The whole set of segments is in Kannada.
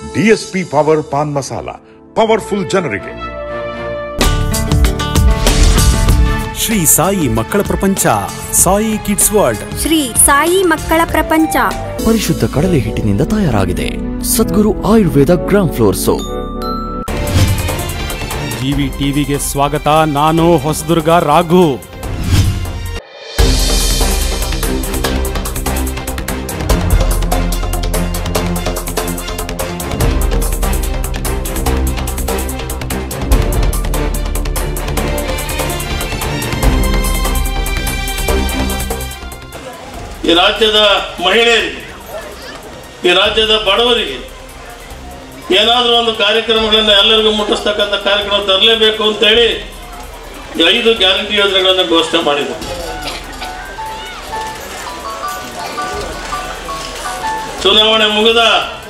DSP power paan masala powerful ಜನರಿಗೆ ಶ್ರೀ ಸಾಯಿ ಮಕ್ಕಳ ಪ್ರಪಂಚ ಸಾಯಿ ಕಿಡ್ಸ್ ವರ್ಲ್ಡ್ ಶ್ರೀ ಸಾಯಿ ಮಕ್ಕಳ ಪ್ರಪಂಚ ಪರಿಶುದ್ಧ ಕಡಲೆ ಹಿಟ್ಟಿನಿಂದ ತಯಾರಾಗಿದೆ Sadguru Ayurveda gram flour soap TV ಟಿವಿಗೆ ಸ್ವಾಗತ ನಾನು ಹೊಸದುರ್ಗ ರಾಘು ಈ ರಾಜ್ಯದ ಮಹಿಳೆಯರಿಗೆ ಈ ರಾಜ್ಯದ ಬಡವರಿಗೆ ಏನಾದರೂ ಒಂದು ಕಾರ್ಯಕ್ರಮಗಳನ್ನು ಎಲ್ಲರಿಗೂ ಮುಟ್ಟಿಸ್ತಕ್ಕಂಥ ಕಾರ್ಯಕ್ರಮ ತರಲೇಬೇಕು ಅಂತೇಳಿ ಈ ಐದು ಗ್ಯಾರಂಟಿ ಯೋಜನೆಗಳನ್ನು ಘೋಷಣೆ ಮಾಡಿದೆ ಚುನಾವಣೆ ಮುಗಿದ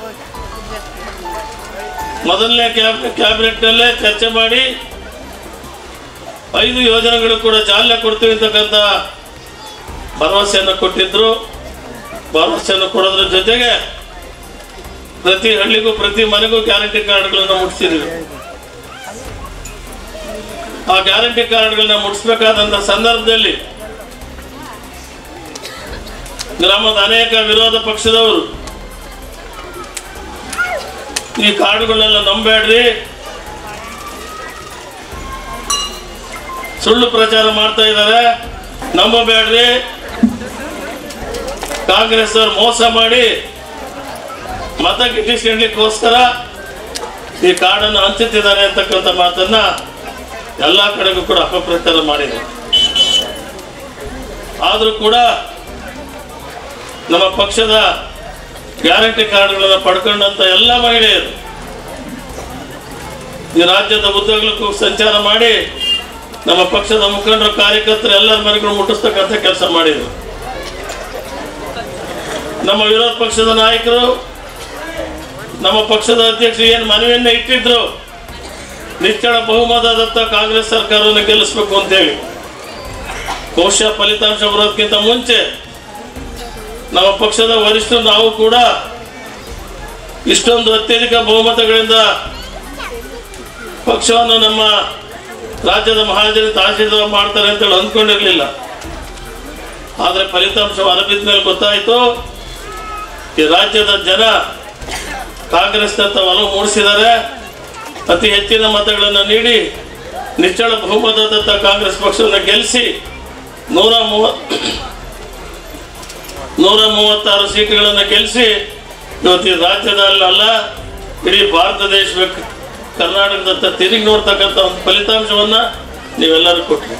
ಮೊದಲನೇ ಕ್ಯಾಬ್ ಕ್ಯಾಬಿನೆಟ್ನಲ್ಲೇ ಚರ್ಚೆ ಮಾಡಿ ಐದು ಯೋಜನೆಗಳು ಕೂಡ ಚಾಲನೆ ಕೊಡ್ತೀವಿ ಅಂತಕ್ಕಂಥ ಭರವಸೆಯನ್ನು ಕೊಟ್ಟಿದ್ರು ಭರವಸೆಯನ್ನು ಕೊಡೋದ್ರ ಜೊತೆಗೆ ಪ್ರತಿ ಹಳ್ಳಿಗೂ ಪ್ರತಿ ಮನೆಗೂ ಗ್ಯಾರಂಟಿ ಕಾರ್ಡ್ಗಳನ್ನು ಮುಟ್ಟಿಸಿದ್ವಿ ಆ ಗ್ಯಾರಂಟಿ ಕಾರ್ಡ್ಗಳನ್ನ ಮುಟ್ಟಿಸ್ಬೇಕಾದಂಥ ಸಂದರ್ಭದಲ್ಲಿ ಗ್ರಾಮದ ಅನೇಕ ವಿರೋಧ ಪಕ್ಷದವರು ಈ ಕಾರ್ಡ್ಗಳನ್ನೆಲ್ಲ ನಂಬೇಡ್ರಿ ಸುಳ್ಳು ಪ್ರಚಾರ ಮಾಡ್ತಾ ಇದ್ದಾರೆ ನಂಬಬೇಡ್ರಿ ಕಾಂಗ್ರೆಸ್ ಅವರು ಮೋಸ ಮಾಡಿ ಮತ ಗಿಟ್ಟಿಸ್ಕೊಳ್ಳಿಕ್ಕೋಸ್ಕರ ಈ ಕಾರ್ಡನ್ನು ಹಂಚುತ್ತಿದ್ದಾರೆ ಅಂತಕ್ಕಂಥ ಮಾತನ್ನ ಎಲ್ಲ ಕಡೆಗೂ ಕೂಡ ಅಪಪ್ರಚಾರ ಮಾಡಿದೆ ಆದರೂ ಕೂಡ ನಮ್ಮ ಪಕ್ಷದ ಗ್ಯಾರಂಟಿ ಕಾರ್ಡ್ಗಳನ್ನು ಪಡ್ಕೊಂಡಂತ ಎಲ್ಲ ಮಹಿಳೆಯರು ಈ ರಾಜ್ಯದ ಉದ್ಯೋಗಕ್ಕೂ ಸಂಚಾರ ಮಾಡಿ ನಮ್ಮ ಪಕ್ಷದ ಮುಖಂಡರು ಕಾರ್ಯಕರ್ತರು ಎಲ್ಲರ ಮನೆಗಳು ಮುಟ್ಟಿಸ್ತಕ್ಕಂಥ ಕೆಲಸ ಮಾಡಿದರು ನಮ್ಮ ವಿರೋಧ ಪಕ್ಷದ ನಾಯಕರು ನಮ್ಮ ಪಕ್ಷದ ಅಧ್ಯಕ್ಷರು ಏನು ಮನವಿಯನ್ನ ಇಟ್ಟಿದ್ರು ನಿಚ್ಚಳ ಬಹುಮತದತ್ತ ಕಾಂಗ್ರೆಸ್ ಸರ್ಕಾರವನ್ನು ಗೆಲ್ಲಿಸಬೇಕು ಅಂತೇಳಿ ಬಹುಶಃ ಫಲಿತಾಂಶ ಬರೋದಕ್ಕಿಂತ ಮುಂಚೆ ನಮ್ಮ ಪಕ್ಷದ ವರಿಷ್ಠರು ನಾವು ಕೂಡ ಇಷ್ಟೊಂದು ಅತ್ಯಧಿಕ ಬಹುಮತಗಳಿಂದ ಪಕ್ಷವನ್ನು ನಮ್ಮ ರಾಜ್ಯದ ಮಹಾಜನತೆ ಆಶೀರ್ವಾದ ಮಾಡ್ತಾರೆ ಅಂತೇಳಿ ಅಂದ್ಕೊಂಡಿರಲಿಲ್ಲ ಆದರೆ ಫಲಿತಾಂಶ ಹೊರಬಿದ್ದ ಮೇಲೆ ಗೊತ್ತಾಯಿತು ಈ ರಾಜ್ಯದ ಜನ ಕಾಂಗ್ರೆಸ್ನತ್ತ ಒಲವು ಮೂಡಿಸಿದ್ದಾರೆ ಅತಿ ಹೆಚ್ಚಿನ ಮತಗಳನ್ನು ನೀಡಿ ನಿಚ್ಚಳ ಬಹುಮತದತ್ತ ಕಾಂಗ್ರೆಸ್ ಪಕ್ಷವನ್ನು ಗೆಲ್ಲಿಸಿ ನೂರ ಮೂವತ್ ನೂರ ಮೂವತ್ತಾರು ಸೀಟುಗಳನ್ನು ಗೆಲ್ಲಿಸಿ ಇವತ್ತು ಈ ರಾಜ್ಯದಲ್ಲ ಇಡೀ ಭಾರತ ದೇಶ ಕರ್ನಾಟಕದತ್ತ ತಿರುಗಿ ನೋಡ್ತಕ್ಕಂಥ ಒಂದು ಫಲಿತಾಂಶವನ್ನ ನೀವೆಲ್ಲರೂ ಕೊಟ್ರಿ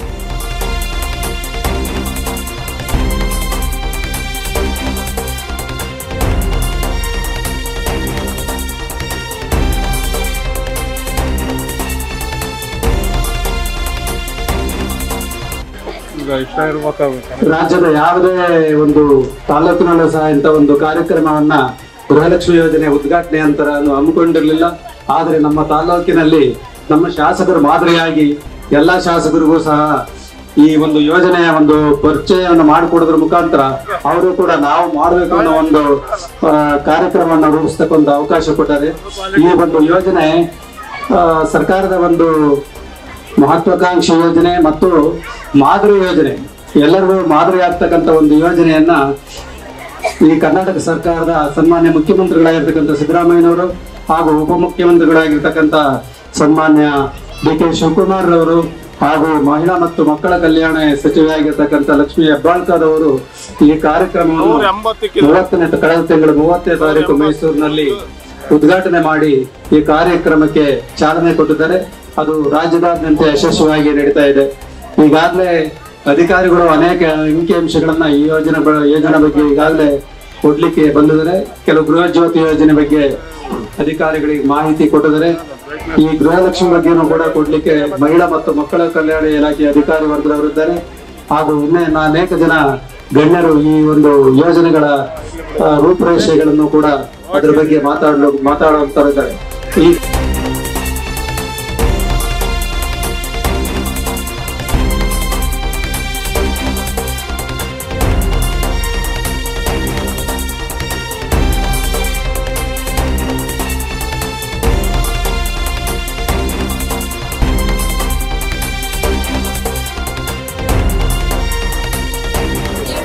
ರಾಜ್ಯದ ಯಾವುದೇ ಒಂದು ತಾಲೂಕಿನಲ್ಲೂ ಸಹ ಇಂಥ ಒಂದು ಕಾರ್ಯಕ್ರಮವನ್ನ ಗೃಹಲಕ್ಷ್ಮಿ ಯೋಜನೆ ಉದ್ಘಾಟನೆ ನಂತರ ಹಮ್ಮಿಕೊಂಡಿರಲಿಲ್ಲ ಆದರೆ ನಮ್ಮ ತಾಲೂಕಿನಲ್ಲಿ ನಮ್ಮ ಶಾಸಕರು ಮಾದರಿಯಾಗಿ ಎಲ್ಲಾ ಶಾಸಕರಿಗೂ ಸಹ ಈ ಒಂದು ಯೋಜನೆಯ ಒಂದು ಪರಿಚಯವನ್ನು ಮಾಡಿಕೊಡೋದ್ರ ಮುಖಾಂತರ ಅವರು ಕೂಡ ನಾವು ಮಾಡಬೇಕು ಅನ್ನೋ ಒಂದು ಆ, ಕಾರ್ಯಕ್ರಮವನ್ನು ರೂಪಿಸ್ತಕ್ಕ ಒಂದು ಅವಕಾಶ ಕೊಟ್ಟರೆ ಈ ಒಂದು ಯೋಜನೆ ಆ, ಸರ್ಕಾರದ ಒಂದು ಮಹತ್ವಾಕಾಂಕ್ಷಿ ಯೋಜನೆ ಮತ್ತು ಮಾದರಿ ಯೋಜನೆ ಎಲ್ಲರಿಗೂ ಮಾದರಿ ಆಗ್ತಕ್ಕಂಥ ಒಂದು ಯೋಜನೆಯನ್ನ ಈ ಕರ್ನಾಟಕ ಸರ್ಕಾರದ ಸನ್ಮಾನ್ಯ ಮುಖ್ಯಮಂತ್ರಿಗಳಾಗಿರ್ತಕ್ಕಂಥ ಸಿದ್ದರಾಮಯ್ಯನವರು ಹಾಗೂ ಉಪಮುಖ್ಯಮಂತ್ರಿಗಳಾಗಿರ್ತಕ್ಕಂಥ ಸನ್ಮಾನ್ಯ ಡಿ ಕೆ ಶಿವಕುಮಾರ್ ರವರು ಹಾಗೂ ಮಹಿಳಾ ಮತ್ತು ಮಕ್ಕಳ ಕಲ್ಯಾಣ ಸಚಿವೆಯಾಗಿರ್ತಕ್ಕಂಥ ಲಕ್ಷ್ಮೀ ಹೆಬ್ಬಾಳ್ಕರ್ ಅವರು ಈ ಕಾರ್ಯಕ್ರಮವನ್ನು ಮೂವತ್ತನೇ ಕಳೆದ ತಿಂಗಳು ಮೂವತ್ತನೇ ತಾರೀಕು ಮೈಸೂರಿನಲ್ಲಿ ಉದ್ಘಾಟನೆ ಮಾಡಿ ಈ ಕಾರ್ಯಕ್ರಮಕ್ಕೆ ಚಾಲನೆ ಕೊಟ್ಟಿದ್ದಾರೆ ಅದು ರಾಜ್ಯದಾದ್ಯಂತ ಯಶಸ್ವಿಯಾಗಿ ನಡೀತಾ ಇದೆ ಈಗಾಗಲೇ ಅಧಿಕಾರಿಗಳು ಅನೇಕ ಅಂಕಿಅಂಶಗಳನ್ನ ಈ ಯೋಜನೆ ಬ- ಯೋಜನೆ ಬಗ್ಗೆ ಈಗಾಗಲೇ ಕೊಡ್ಲಿಕ್ಕೆ ಬಂದಿದ್ದಾರೆ ಕೆಲವು ಗೃಹ ಜ್ಯೋತಿ ಯೋಜನೆ ಬಗ್ಗೆ ಅಧಿಕಾರಿಗಳಿಗೆ ಮಾಹಿತಿ ಕೊಟ್ಟಿದ್ದಾರೆ ಈ ಗೃಹಲಕ್ಷ್ಮಿ ಬಗ್ಗೆನೂ ಕೂಡ ಕೊಡ್ಲಿಕ್ಕೆ ಮಹಿಳಾ ಮತ್ತು ಮಕ್ಕಳ ಕಲ್ಯಾಣ ಇಲಾಖೆ ಅಧಿಕಾರಿ ವರ್ಗದವರಿದ್ದಾರೆ ಹಾಗೂ ಇನ್ನೇ ಅನೇಕ ಜನ ಗಣ್ಯರು ಈ ಒಂದು ಯೋಜನೆಗಳ ಆ, ರೂಪುರೇಷೆಗಳನ್ನು ಕೂಡ ಅದ್ರ ಬಗ್ಗೆ ಮಾತಾಡಲು ಮಾತಾಡುವಂತರಿದ್ದಾರೆ ಈ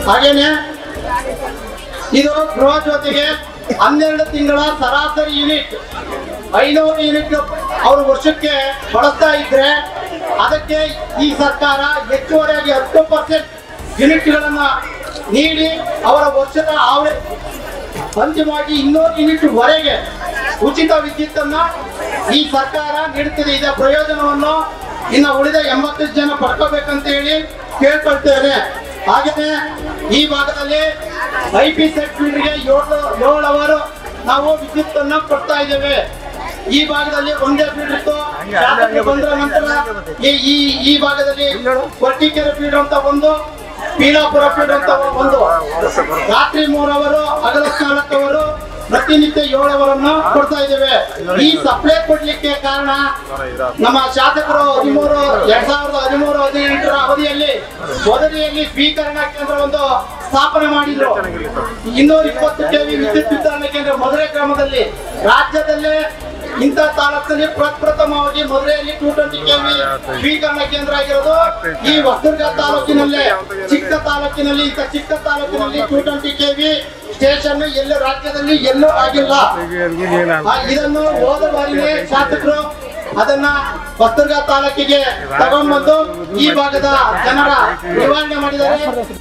ಹಾಗೇನೆ ಇದು ಗೃಹ ಜೊತೆಗೆ ಹನ್ನೆರಡು ತಿಂಗಳ ಸರಾಸರಿ ಯೂನಿಟ್ ಐನೂರು ಯೂನಿಟ್ ಅವರು ವರ್ಷಕ್ಕೆ ಬಳಸ್ತಾ ಇದ್ರೆ ಅದಕ್ಕೆ ಈ ಸರ್ಕಾರ ಹೆಚ್ಚುವರಿಯಾಗಿ ಹತ್ತು ಪರ್ಸೆಂಟ್ ಯೂನಿಟ್ಗಳನ್ನ ನೀಡಿ ಅವರ ವರ್ಷದ ಆವರೆ ಅಂತಿಮವಾಗಿ ಇನ್ನೂರು ಯೂನಿಟ್ ವರೆಗೆ ಉಚಿತ ವಿದ್ಯುತ್ತನ್ನ ಈ ಸರ್ಕಾರ ನೀಡುತ್ತಿದೆ ಇದರ ಪ್ರಯೋಜನವನ್ನು ಇನ್ನು ಉಳಿದ ಎಂಬತ್ತು ಜನ ಪಡ್ಕೋಬೇಕಂತ ಹೇಳಿ ಕೇಳ್ಕೊಳ್ತೇವೆ ಹಾಗೆಯೇ ಈ ಭಾಗದಲ್ಲಿ ಐ ಪಿ ಸೆಟ್ ಫೀಲ್ಡ್ಗೆ ಏಳು ಏಳು ಅವರು ನಾವು ವಿದ್ಯುತ್ ಅನ್ನ ಕೊಡ್ತಾ ಇದ್ದೇವೆ ಈ ಭಾಗದಲ್ಲಿ ಒಂದೇ ಫೀಲ್ಡ್ ಇತ್ತು ಶಾಸಕರು ಬಂದ ನಂತರ ಈ ಈ ಈ ಭಾಗದಲ್ಲಿ ಕೊಟ್ಟಿಕೆರೆ ಫೀಲ್ಡ್ ಅಂತ ಒಂದು ಪೀಲಾಪುರ ಫೀಲ್ಡ್ ಅಂತ ಒಂದು ರಾತ್ರಿ ಮೂರವರು ಹಗಲ ನಾಲ್ಕವರು ಪ್ರತಿನಿತ್ಯ ಏಳವರನ್ನು ಕೊಡ್ತಾ ಇದ್ದೇವೆ ಈ ಸಪ್ಲೈ ಕೊಡ್ಲಿಕ್ಕೆ ಕಾರಣ ನಮ್ಮ ಶಾಸಕರು ಹದಿಮೂರು ಎರಡ್ ಸಾವಿರದ ಹದಿಮೂರು ಹದಿನೆಂಟರ ಅವಧಿಯಲ್ಲಿ ಮೊದಲಿಯಲ್ಲಿ ಸ್ವೀಕರಣಾ ಕೇಂದ್ರ ಒಂದು ಸ್ಥಾಪನೆ ಮಾಡಿದ್ರು ಇನ್ನೂರ ಇಪ್ಪತ್ತು ಕೆವಿ ವಿದ್ಯುತ್ ವಿತರಣಾ ಕೇಂದ್ರ ಮಧುರೆ ಗ್ರಾಮದಲ್ಲಿ ರಾಜ್ಯದಲ್ಲೇ ಇಂಥ ತಾಲೂಕಿನಲ್ಲಿ ಪ್ರಪ್ರಥಮವಾಗಿ ಮಧುರೆಯಲ್ಲಿ ಟೂ ಟ್ವೆಂಟಿ ಕೆವಿ ಸ್ವೀಕರಣಾ ಕೇಂದ್ರ ಆಗಿರೋದು ಈ ಹೊಸದುರ್ಗ ತಾಲೂಕಿನಲ್ಲೇ ಚಿಕ್ಕ ತಾಲೂಕಿನಲ್ಲಿ ಇಂಥ ಚಿಕ್ಕ ತಾಲೂಕಿನಲ್ಲಿ ಟೂ ಟ್ವೆಂಟಿ ಕೆವಿ ಸ್ಟೇಷನ್ ಎಲ್ಲೂ ರಾಜ್ಯದಲ್ಲಿ ಎಲ್ಲೂ ಆಗಿಲ್ಲ ಆ, ಇದನ್ನು ಹೋದ ಬಾರಿನೇ ಶಾಸಕರು ಅದನ್ನ ಹೊಸದುರ್ಗ ತಾಲೂಕಿಗೆ ತಗೊಂಡ್ಬಂದು ಈ ಭಾಗದ ಜನರ ನಿವಾರಣೆ ಮಾಡಿದ್ದಾರೆ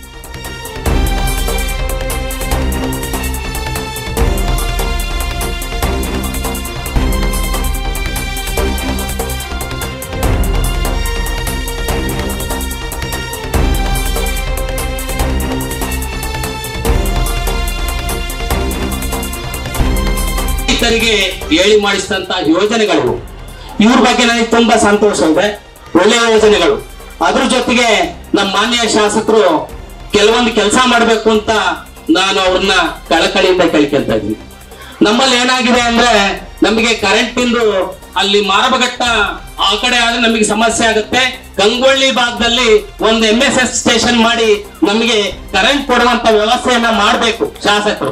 ರೈತರಿಗೆ ಹೇಳಿ ಮಾಡಿಸಿದಂತ ಯೋಜನೆಗಳು ಇವ್ರ ಬಗ್ಗೆ ನನಗೆ ತುಂಬಾ ಸಂತೋಷ ಇದೆ ಒಳ್ಳೆಯ ಯೋಜನೆಗಳು ಅದ್ರ ಜೊತೆಗೆ ನಮ್ಮ ಮಾನ್ಯ ಶಾಸಕರು ಕೆಲವೊಂದು ಕೆಲಸ ಮಾಡ್ಬೇಕು ಅಂತ ನಾನು ಅವ್ರನ್ನ ಕಳಕಳಿಯಿಂದ ಕೇಳ್ಕೊಂತ ಇದ್ದೀನಿ ನಮ್ಮಲ್ಲಿ ಏನಾಗಿದೆ ಅಂದ್ರೆ ನಮಗೆ ಕರೆಂಟ್ ಇಂದು ಅಲ್ಲಿ ಮಾರಬಘಟ್ಟ ಆ ಕಡೆ ಆದ್ರೆ ನಮಗೆ ಸಮಸ್ಯೆ ಆಗುತ್ತೆ ಗಂಗೊಳ್ಳಿ ಭಾಗದಲ್ಲಿ ಒಂದು ಎಂ ಎಸ್ ಎಸ್ ಸ್ಟೇಷನ್ ಮಾಡಿ ನಮಗೆ ಕರೆಂಟ್ ಕೊಡುವಂತ ವ್ಯವಸ್ಥೆಯನ್ನ ಮಾಡ್ಬೇಕು ಶಾಸಕರು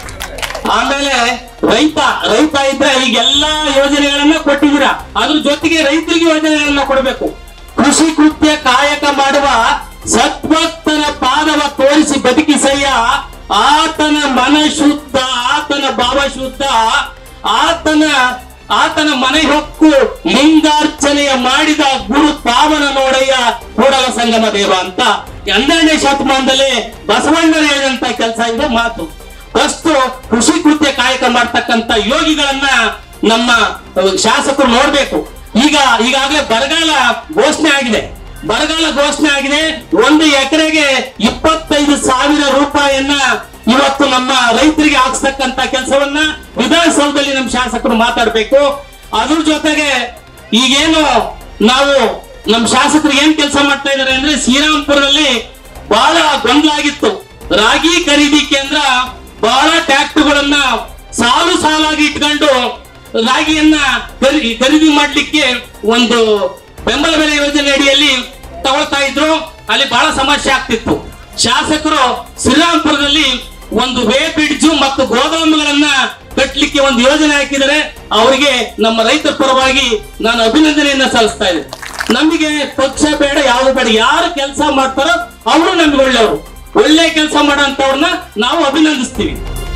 ಆಮೇಲೆ ರೈತ ರೈತ ಇದ್ರೆ ಈಗ ಎಲ್ಲಾ ಯೋಜನೆಗಳನ್ನ ಕೊಟ್ಟಿದ್ದೀರಾ ಅದ್ರ ಜೊತೆಗೆ ರೈತರಿಗೆ ಯೋಜನೆಗಳನ್ನ ಕೊಡಬೇಕು ಕೃಷಿ ಕೃತ್ಯ ಕಾಯಕ ಮಾಡುವ ಸತ್ವಕ್ತನ ಪಾದವ ತೋರಿಸಿ ಬದುಕಿಸಯ್ಯ ಆತನ ಮನ ಶುದ್ಧ ಆತನ ಭಾವ ಶುದ್ಧ ಆತನ ಆತನ ಮನೆ ಹೊಕ್ಕು ಲಿಂಗಾರ್ಚನೆಯ ಮಾಡಿದ ಗುರು ಪಾವನ ನೋಡಯ್ಯ ಕೂಡಲ ಸಂಗಮ ದೇವ ಅಂತ ಹನ್ನೆರಡನೇ ಶತಮಾನದಲ್ಲಿ ಬಸವಣ್ಣನ ಹೇಳಿದಂತ ಕೆಲಸ ಇದೆ ಮಾತು ಫಸ್ಟ್ ಕೃಷಿ ಕೃತ್ಯ ಕಾಯಕ ಮಾಡ್ತಕ್ಕಂತ ಯೋಗಿಗಳನ್ನ ನಮ್ಮ ಅಹ್, ಶಾಸಕರು ನೋಡ್ಬೇಕು ಈಗ ಈಗಾಗಲೇ ಬರಗಾಲ ಘೋಷಣೆ ಆಗಿದೆ ಬರಗಾಲ ಘೋಷಣೆ ಆಗಿದೆ ಒಂದು ಎಕರೆಗೆ ಇಪ್ಪತ್ತೈದು ಸಾವಿರ ರೂಪಾಯಿಯನ್ನ ಇವತ್ತು ನಮ್ಮ ರೈತರಿಗೆ ಹಾಕ್ಸ್ತಕ್ಕಂತ ಕೆಲಸವನ್ನ ವಿಧಾನಸೌಧದಲ್ಲಿ ನಮ್ಮ ಶಾಸಕರು ಮಾತಾಡ್ಬೇಕು ಅದ್ರ ಜೊತೆಗೆ ಈಗೇನು ನಾವು ನಮ್ಮ ಶಾಸಕರು ಏನ್ ಕೆಲಸ ಮಾಡ್ತಾ ಇದಾರೆ ಅಂದ್ರೆ ಶ್ರೀರಾಮ್ಪುರದಲ್ಲಿ ಬಹಳ ಗೊಂದಲ ಆಗಿತ್ತು ರಾಗಿ ಖರೀದಿ ಕೇಂದ್ರ ಬಹಳ ಟ್ಯಾಕ್ಟರ್ಗಳನ್ನ ಸಾಲು ಸಾಲಾಗಿ ಇಟ್ಕೊಂಡು ರಾಗಿಯನ್ನ ಖರೀ- ಖರೀದಿ ಮಾಡ್ಲಿಕ್ಕೆ ಒಂದು ಬೆಂಬಲ ಬೆಲೆ ಯೋಜನೆ ಅಡಿಯಲ್ಲಿ ತಗೊಳ್ತಾ ಇದ್ರು ಅಲ್ಲಿ ಬಹಳ ಸಮಸ್ಯೆ ಆಗ್ತಿತ್ತು ಶಾಸಕರು ಶ್ರೀರಾಮ್ಪುರದಲ್ಲಿ ಒಂದು ವೇ ಬ್ರಿಡ್ಜ್ ಮತ್ತು ಗೋದಾಮುಗಳನ್ನ ಕಟ್ಟಲಿಕ್ಕೆ ಒಂದು ಯೋಜನೆ ಹಾಕಿದರೆ ಅವರಿಗೆ ನಮ್ಮ ರೈತರ ಪರವಾಗಿ ನಾನು ಅಭಿನಂದನೆಯನ್ನ ಸಲ್ಲಿಸ್ತಾ ಇದ್ದೇನೆ ನಮಗೆ ಪಕ್ಷ ಬೇಡ ಯಾವ್ದು ಬೇಡ ಯಾರು ಕೆಲಸ ಮಾಡ್ತಾರೋ ಅವರು ನಮ್ಗೆ ಒಳ್ಳೆಯವರು ಒಳ್ಳೆ ಕೆಲಸ ಮಾಡೋಂಥವ್ರನ್ನ ನಾವು ಅಭಿನಂದಿಸ್ತೀವಿ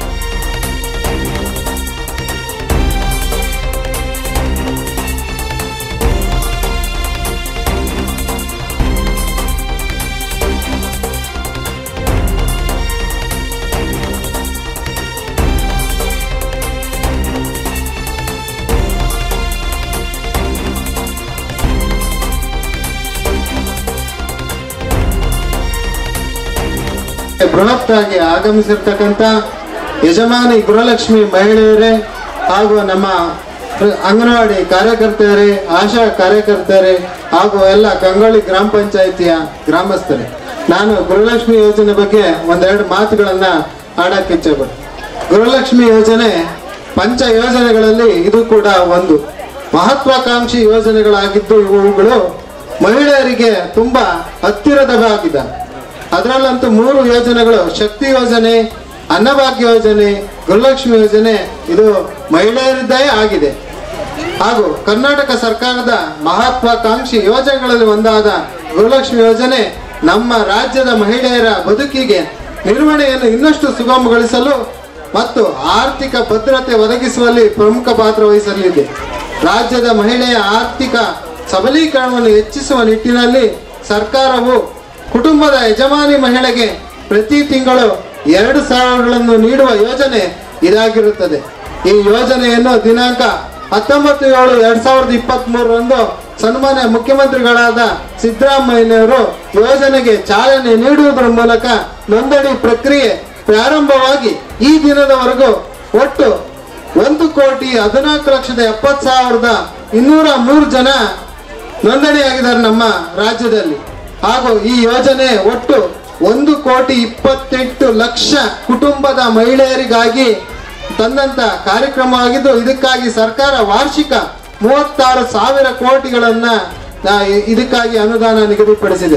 ಬೃಹತ್ತಾಗಿ ಆಗಮಿಸಿರ್ತಕ್ಕಂಥ ಯಜಮಾನಿ ಗೃಹಲಕ್ಷ್ಮಿ ಮಹಿಳೆಯರೇ ಹಾಗೂ ನಮ್ಮ ಅಂಗನವಾಡಿ ಕಾರ್ಯಕರ್ತೆಯರೇ ಆಶಾ ಕಾರ್ಯಕರ್ತರೇ ಹಾಗೂ ಎಲ್ಲ ಗಂಗೊಳ್ಳಿ ಗ್ರಾಮ ಪಂಚಾಯಿತಿಯ ಗ್ರಾಮಸ್ಥರೇ ನಾನು ಗೃಹಲಕ್ಷ್ಮಿ ಯೋಜನೆ ಬಗ್ಗೆ ಒಂದೆರಡು ಮಾತುಗಳನ್ನ ಆಡಕ್ಕೆ ಇಚ್ಛೆಪಡ್ತೀನಿ ಗೃಹಲಕ್ಷ್ಮಿ ಯೋಜನೆ ಪಂಚ ಯೋಜನೆಗಳಲ್ಲಿ ಇದು ಕೂಡ ಒಂದು ಮಹತ್ವಾಕಾಂಕ್ಷಿ ಯೋಜನೆಗಳಾಗಿದ್ದು ಇವುಗಳು ಮಹಿಳೆಯರಿಗೆ ತುಂಬಾ ಹತ್ತಿರದವಾಗಿದೆ ಅದರಲ್ಲಂತೂ ಮೂರು ಯೋಜನೆಗಳು ಶಕ್ತಿ ಯೋಜನೆ ಅನ್ನಭಾಗ್ಯ ಯೋಜನೆ ಗೃಹಲಕ್ಷ್ಮಿ ಯೋಜನೆ ಇದು ಮಹಿಳೆಯರದ್ದೇ ಆಗಿದೆ ಹಾಗೂ ಕರ್ನಾಟಕ ಸರ್ಕಾರದ ಮಹತ್ವಾಕಾಂಕ್ಷಿ ಯೋಜನೆಗಳಲ್ಲಿ ಒಂದಾದ ಗೃಹಲಕ್ಷ್ಮಿ ಯೋಜನೆ ನಮ್ಮ ರಾಜ್ಯದ ಮಹಿಳೆಯರ ಬದುಕಿಗೆ ನಿರ್ವಹಣೆಯನ್ನು ಇನ್ನಷ್ಟು ಸುಗಮಗೊಳಿಸಲು ಮತ್ತು ಆರ್ಥಿಕ ಭದ್ರತೆ ಒದಗಿಸುವಲ್ಲಿ ಪ್ರಮುಖ ಪಾತ್ರ ವಹಿಸಲಿದೆ ರಾಜ್ಯದ ಮಹಿಳೆಯ ಆರ್ಥಿಕ ಸಬಲೀಕರಣವನ್ನು ಹೆಚ್ಚಿಸುವ ನಿಟ್ಟಿನಲ್ಲಿ ಸರ್ಕಾರವು ಕುಟುಂಬದ ಯಜಮಾನಿ ಮಹಿಳೆಗೆ ಪ್ರತಿ ತಿಂಗಳು ಎರಡು ಸಾವಿರಗಳನ್ನು ನೀಡುವ ಯೋಜನೆ ಇದಾಗಿರುತ್ತದೆ ಈ ಯೋಜನೆಯನ್ನು ದಿನಾಂಕ ಹತ್ತೊಂಬತ್ತು ಏಳು ಎರಡ್ ಸಾವಿರದ ಇಪ್ಪತ್ತ್ ಮೂರರಂದು ಸನ್ಮಾನ್ಯ ಮುಖ್ಯಮಂತ್ರಿಗಳಾದ ಸಿದ್ದರಾಮಯ್ಯನವರು ಯೋಜನೆಗೆ ಚಾಲನೆ ನೀಡುವುದರ ಮೂಲಕ ನೋಂದಣಿ ಪ್ರಕ್ರಿಯೆ ಪ್ರಾರಂಭವಾಗಿ ಈ ದಿನದವರೆಗೂ ಒಟ್ಟು ಒಂದು ಕೋಟಿ ಹದಿನಾಲ್ಕು ಲಕ್ಷದ ಎಪ್ಪತ್ತು ಸಾವಿರದ ಇನ್ನೂರ ಮೂರು ಜನ ನೋಂದಣಿಯಾಗಿದ್ದಾರೆ ನಮ್ಮ ರಾಜ್ಯದಲ್ಲಿ ಹಾಗೂ ಈ ಯೋಜನೆ ಒಟ್ಟು ಒಂದು ಕೋಟಿ ಇಪ್ಪತ್ತೆಂಟು ಲಕ್ಷ ಕುಟುಂಬದ ಮಹಿಳೆಯರಿಗಾಗಿ ತಂದಂತ ಕಾರ್ಯಕ್ರಮವಾಗಿದ್ದು ಇದಕ್ಕಾಗಿ ಸರ್ಕಾರ ವಾರ್ಷಿಕ ಮೂವತ್ತಾರು ಸಾವಿರ ಕೋಟಿಗಳನ್ನ ಆ, ಇದಕ್ಕಾಗಿ ಅನುದಾನ ನಿಗದಿಪಡಿಸಿದೆ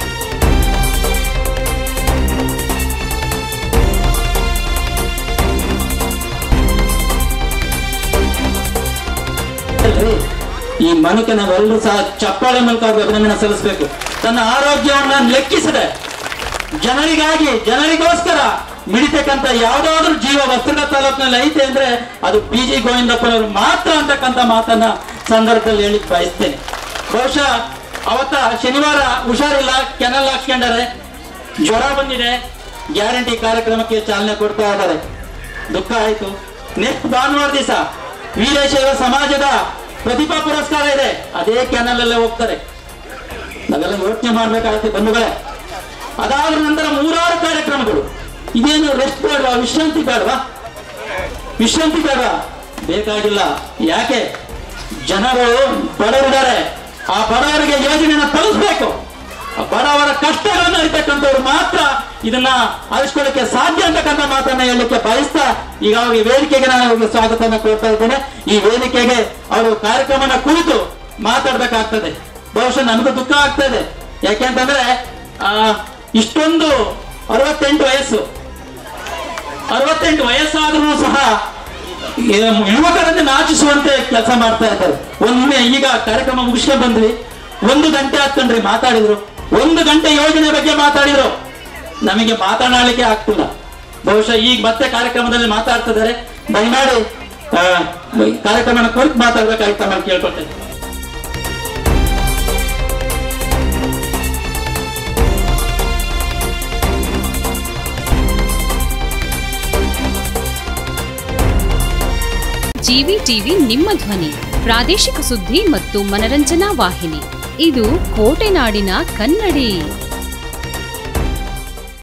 ಅಲ್ರಿ? ಈ ಮನುಷ್ಯ ನಾವೆಲ್ಲರೂ ಸಹ ಚಪ್ಪಾಳೆ ಮೂಲಕ ಅವ್ರಿಗೆ ಅಭಿನಂದನೆ ಸಲ್ಲಿಸಬೇಕು ತನ್ನ ಆರೋಗ್ಯವನ್ನ ಲೆಕ್ಕಿಸದೆ ಜನರಿಗಾಗಿ ಜನರಿಗೋಸ್ಕರ ಮಿಡಿತಕ್ಕಂತ ಯಾವ್ದಾದ್ರು ಜೀವ ವಸ್ತ್ರದ ತಾಲೂಕಿನಲ್ಲಿ ಐತೆ ಅಂದ್ರೆ ಅದು ಪಿ ಜಿ ಗೋವಿಂದಪ್ಪನವರು ಮಾತ್ರ ಅಂತಕ್ಕಂಥ ಮಾತನ್ನ ಸಂದರ್ಭದಲ್ಲಿ ಹೇಳಿಕ್ ಬಯಸ್ತೇನೆ ಬಹುಶಃ ಅವತ್ತ ಶನಿವಾರ ಹುಷಾರಿಲ್ಲ ಕೆನಲ್ ಹಾಕ್ಸ್ಕೊಂಡಾರೆ ಜ್ವರ ಬಂದಿದೆ ಗ್ಯಾರಂಟಿ ಕಾರ್ಯಕ್ರಮಕ್ಕೆ ಚಾಲನೆ ಕೊಡ್ತಾ ಇದ್ದಾರೆ ದುಃಖ ಆಯ್ತು ನೆಕ್ಸ್ಟ್ ಭಾನುವಾರ ದಿವಸ ವೀರಶೈವ ಸಮಾಜದ ಪ್ರತಿಭಾ ಪುರಸ್ಕಾರ ಇದೆ ಅದೇ ಕ್ಯಾನಲ್ ಅಲ್ಲೇ ಹೋಗ್ತಾರೆ ನಾವೆಲ್ಲ ಯೋಚನೆ ಮಾಡ್ಬೇಕಾಗತ್ತೆ ಬಂಧುಗಳೇ ಅದಾದ ನಂತರ ಮೂರಾರು ಕಾರ್ಯಕ್ರಮಗಳು ಇದೇನು ರೆಸ್ಟ್ ಬೇಡವಾ ವಿಶ್ರಾಂತಿ ಬೇಡವಾ ವಿಶ್ರಾಂತಿ ಬೇಡವಾ ಬೇಕಾಗಿಲ್ಲ ಯಾಕೆ ಜನರು ಬಡವರಿದ್ದಾರೆ ಆ ಬಡವರಿಗೆ ಯೋಜನೆಯನ್ನು ತಲುಪಿಸ್ಬೇಕು ಆ ಬಡವರ ಕಷ್ಟಗಳನ್ನು ಅರಿತಕ್ಕಂಥವ್ರು ಮಾತ್ರ ಇದನ್ನ ಅರಿಸ್ಕೊಳ್ಳಿಕ್ಕೆ ಸಾಧ್ಯ ಅಂತಕ್ಕಂಥ ಮಾತನ್ನ ಹೇಳಲಿಕ್ಕೆ ಬಯಸ್ತಾ ಈಗ ಅವರಿಗೆ ವೇದಿಕೆಗೆ ನಾನು ಅವ್ರಿಗೆ ಸ್ವಾಗತವನ್ನು ಕೊಡ್ತಾ ಇದ್ದೇನೆ ಈ ವೇದಿಕೆಗೆ ಅವರು ಕಾರ್ಯಕ್ರಮನ ಕುರಿತು ಮಾತಾಡ್ಬೇಕಾಗ್ತದೆ ಬಹುಶಃ ನನಗೂ ದುಃಖ ಆಗ್ತಾ ಇದೆ ಯಾಕೆಂತಂದ್ರೆ ಆ ಇಷ್ಟೊಂದು ಅರವತ್ತೆಂಟು ವಯಸ್ಸು ಅರವತ್ತೆಂಟು ವಯಸ್ಸಾದ್ರೂ ಸಹ ಏ- ಯುವಕರನ್ನು ನಾಚಿಸುವಂತೆ ಕೆಲಸ ಮಾಡ್ತಾ ಇದ್ದಾರೆ ಒಮ್ಮೆ ಈಗ ಕಾರ್ಯಕ್ರಮ ಮುಗಿಸ್ಕೊಂಡು ಬಂದ್ವಿ ಒಂದು ಗಂಟೆ ಹಾಕೊಂಡ್ರಿ ಮಾತಾಡಿದ್ರು ಒಂದು ಗಂಟೆ ಯೋಜನೆ ಬಗ್ಗೆ ಮಾತಾಡಿದ್ರು ನಮಗೆ ಮಾತನಾಡಲಿಕ್ಕೆ ಆಗ್ತಿಲ್ಲ ಬಹುಶಃ ಈಗ ಮತ್ತೆ ಕಾರ್ಯಕ್ರಮದಲ್ಲಿ ಮಾತಾಡ್ತಿದ್ದಾರೆ ದಯಮಾಡಿ ಆ, ಕಾರ್ಯಕ್ರಮನ ಕುರಿತು ಮಾತಾಡ್ಬೇಕಾಗಿತ್ತು ನಾನು ಕೇಳ್ಕೊಳ್ತೇನೆ ಜಿವಿ ಟಿವಿ ನಿಮ್ಮ ಧ್ವನಿ ಪ್ರಾದೇಶಿಕ ಸುದ್ದಿ ಮತ್ತು ಮನರಂಜನಾ ವಾಹಿನಿ ಇದು ಕೋಟೆನಾಡಿನ ಕನ್ನಡಿ